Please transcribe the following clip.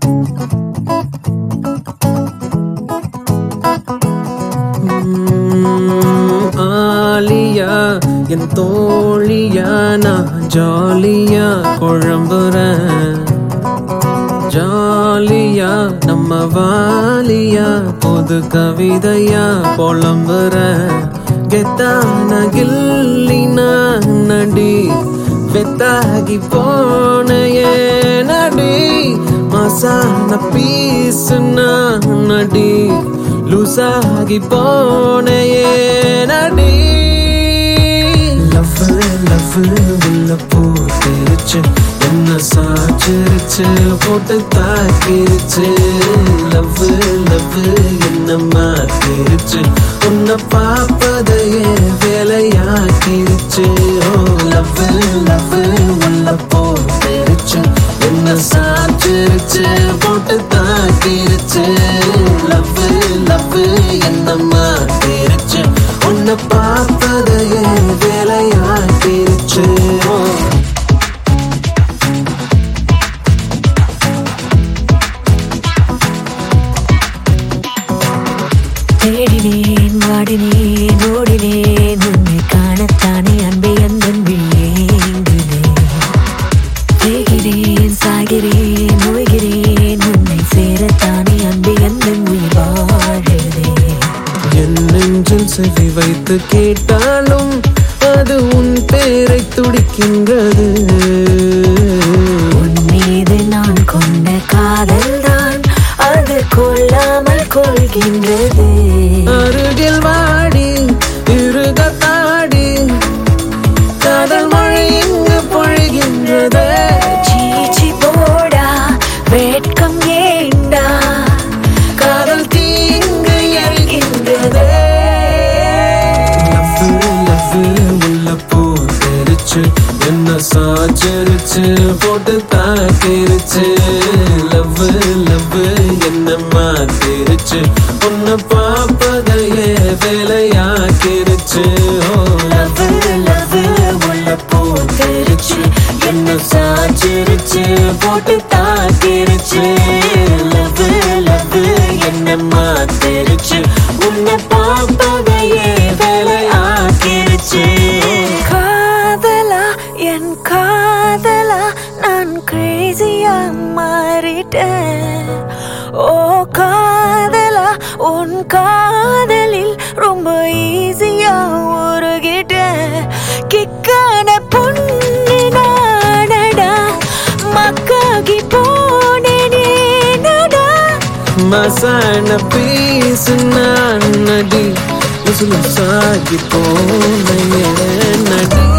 உம், ஆலியா என் தோழியா நான் ஜாலியா குழம்புறேன் ஜாலியா நம்ம வாலியா புது கவிதையா புலம்புற கெத்தான கில்லினா நடி வெத்தாகி போன நடி மசான பீசுனா நடி லூசாகி போன நடி லவ் லவ் உள்ள போட்டுருச்சு என்ன சாச்சிருச்சு போட்டு தாக்கிருச்சு லவ் லவ் என்ன மாத்திருச்சு உன்னை பார்ப்பதையே வேலையாக்கிருச்சு ஓ லவ் லவ் உள்ள போட்டுருச்சு என்ன சாச்சிருச்சு போட்டு தாக்கிருச்சு லவ் லவ் என்ன மாத்திருச்சு உன்னை பார்ப்பதையே வேலையாக்கிருச்சு ஓ தேடினேன் வாடினேன் ஓடினேன் உன்னை காணத்தானே அன்பை அந்தன் விழியேங்குதேன் தேகிறேன் சாகிறேன் நோய்கிறேன் உன்னை சேரத்தானே அன்பை அந்தன் உயிர் வாழுதே என் நெஞ்சில் செவி வைத்து கேட்டாலும் அது உன் பேரை துடிக்கின்றது உன் மீது நான் கொண்ட காதல்தான் அது கொள்ளாமல் கொள்கின்றது அருகில் வாடி இருகத்தாடி காதல் மழை இங்கு பொழிகின்றது சீச்சி போடா வேட்கம் ஏண்டா காதல் தீங்கு எரிகின்றது லவ் லவ் உள்ள போத்திருச்சு என்ன சாச்சிருச்சு போட்டு தாக்கிருச்சு லவ் லவ் என்ன மாத்திருச்சு உன்னை பார்ப்பதையே வேலையாக்கிருச்சு ஓ லவ் லவ் உள்ள போத்திருச்சு என்ன சாச்சிருச்சு போட்டு தாக்கிருச்சு லவ் லவ் என்ன மாத்திருச்சு உன்னை பார்ப்பதையே வேலையாக்கிருச்சு காதலா என் காதலா நான் கிரேசியா மாறிட்டேன் ஓ காதலா உன் காதலில் ரொம்ப ஈஸியா உருகிட்டேன் கிக்கான பொண்ணு நானடா மக்காகி போனேனே நடா மசான பீசு நான் நடி சாகி போன நடி